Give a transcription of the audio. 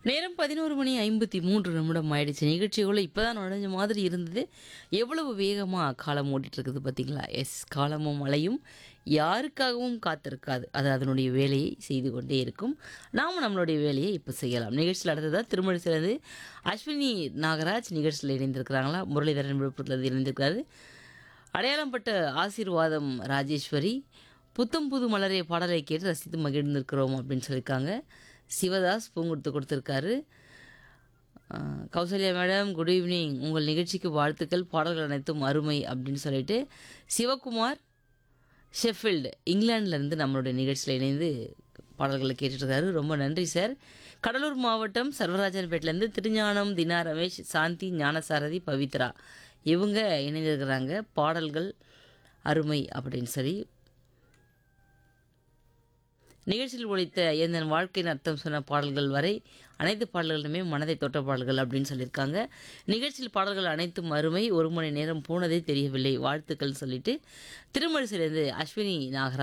நேரம் பதினோரு மணி ஐம்பத்தி மூன்று நிமிடம் ஆயிடுச்சு நிகழ்ச்சிக்குள்ள இப்போதான் நுழைஞ்ச மாதிரி இருந்தது எவ்வளவு வேகமாக காலம் ஓடிட்டு இருக்குது பார்த்தீங்களா எஸ் காலமும் மழையும் யாருக்காகவும் காத்திருக்காது அது அதனுடைய வேலையை செய்து கொண்டே இருக்கும் நாம் நம்மளுடைய வேலையை இப்போ செய்யலாம் நிகழ்ச்சியில் அடுத்ததாக திருமணி சிறந்து அஸ்வினி நாகராஜ் நிகழ்ச்சியில் இணைந்திருக்கிறாங்களா முரளிதரன் விழுப்புரத்தில் இணைந்திருக்கிறாரு அடையாளம்பட்ட ஆசீர்வாதம் ராஜேஸ்வரி புத்தம் புது மலரே பாடலை கேட்டு ரசித்து மகிழ்ந்திருக்கிறோம் அப்படின்னு சொல்லியிருக்காங்க சிவதாஸ் பூங்குடுத்து கொடுத்துருக்காரு ஆஹ், கௌசல்யா மேடம் குட் ஈவினிங் உங்கள் நிகழ்ச்சிக்கு வாழ்த்துக்கள் பாடல்கள் அனைத்தும் அருமை அப்படின்னு சொல்லிட்டு சிவகுமார் ஷெஃபீல்டு இங்கிலாந்துலேருந்து நம்மளுடைய நிகழ்ச்சியில் இணைந்து பாடல்களை கேட்டுட்ருக்காரு ரொம்ப நன்றி சார் கடலூர் மாவட்டம் சர்வராஜன்பேட்டிலேருந்து திருஞானம் தினா ரமேஷ் சாந்தி ஞானசாரதி பவித்ரா இவங்க இணைந்திருக்கிறாங்க பாடல்கள் அருமை அப்படின்னு சொல்லி நிகழ்ச்சியில் ஒழித்த எந்தன் வாழ்க்கையின் அர்த்தம் சொன்ன பாடல்கள் வரை அனைத்து பாடல்களுமே மனதை தொட்ட பாடல்கள் அப்படின்னு சொல்லியிருக்காங்க நிகழ்ச்சியில் பாடல்கள் அனைத்தும் அருமை ஒரு மணி நேரம் போனதே தெரியவில்லை வாழ்த்துக்கள் சொல்லிட்டு திருமழிசிலிருந்து அஸ்வினி நாகராஜ்